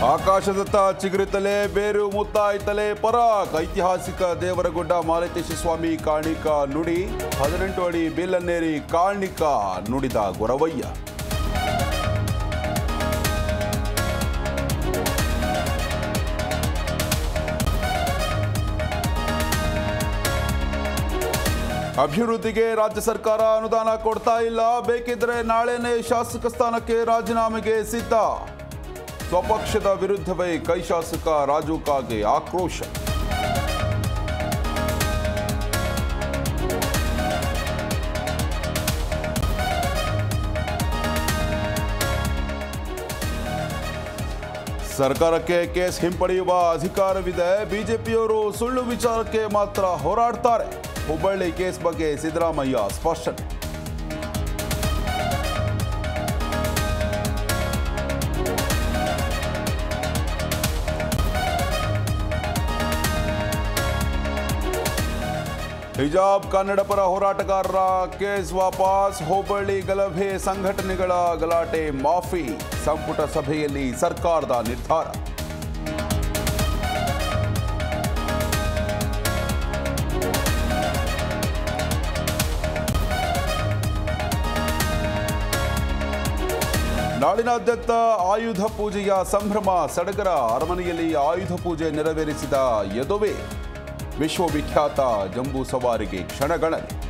ಆಕಾಶದತ್ತ ಚಿಗುರುತ್ತಲೇ ಬೇರು ಮುತ್ತಾಯ್ತಲೇ ಪರಾಕ್ ಐತಿಹಾಸಿಕ ದೇವರಗುಡ್ಡ ಮಾಲತೇಶ ಸ್ವಾಮಿ ಕಾಣಿಕ ನುಡಿ ಹದಿನೆಂಟು ಅಡಿ ಬೇಲನ್ನೇರಿ ಕಾಣಿಕ ನುಡಿದ ಗೊರವಯ್ಯ ಅಭಿವೃದ್ಧಿಗೆ ರಾಜ್ಯ ಸರ್ಕಾರ ಅನುದಾನ ಕೊಡ್ತಾ ಇಲ್ಲ ಬೇಕಿದ್ರೆ ನಾಳೆನೇ ಶಾಸಕ ಸ್ಥಾನಕ್ಕೆ ರಾಜೀನಾಮೆಗೆ ಸಿದ್ಧ ಸ್ವಪಕ್ಷದ ವಿರುದ್ಧವೇ ಕೈ ಶಾಸಕ ರಾಜು ಕಾಗೆ ಆಕ್ರೋಶ ಸರ್ಕಾರಕ್ಕೆ ಕೇಸ್ ಹಿಂಪಡೆಯುವ ಅಧಿಕಾರವಿದೆ ಬಿಜೆಪಿಯವರು ಸುಳ್ಳು ವಿಚಾರಕ್ಕೆ ಮಾತ್ರ ಹೋರಾಡ್ತಾರೆ ಹುಬ್ಬಳ್ಳಿ ಕೇಸ್ ಬಗ್ಗೆ ಸಿದ್ದರಾಮಯ್ಯ ಸ್ಪಷ್ಟನೆ ಹಿಜಾಬ್ ಕನ್ನಡ ಪರ ಹೋರಾಟಗಾರರ ಕೇಸ್ ವಾಪಸ್ ಹುಬ್ಬಳ್ಳಿ ಗಲಭೆ ಸಂಘಟನೆಗಳ ಗಲಾಟೆ ಮಾಫಿ ಸಂಪುಟ ಸಭೆಯಲ್ಲಿ ಸರ್ಕಾರದ ನಿರ್ಧಾರ ನಾಡಿನಾದ್ಯಂತ ಆಯುಧ ಪೂಜೆಯ ಸಂಭ್ರಮ ಸಡಗರ ಅರಮನೆಯಲ್ಲಿ ಆಯುಧ ಪೂಜೆ ನೆರವೇರಿಸಿದ ಯದುವೆ ವಿಶ್ವವಿಖ್ಯಾತ ಜಂಬೂ ಸವಾರಿಗೆ ಕ್ಷಣಗಣನೆ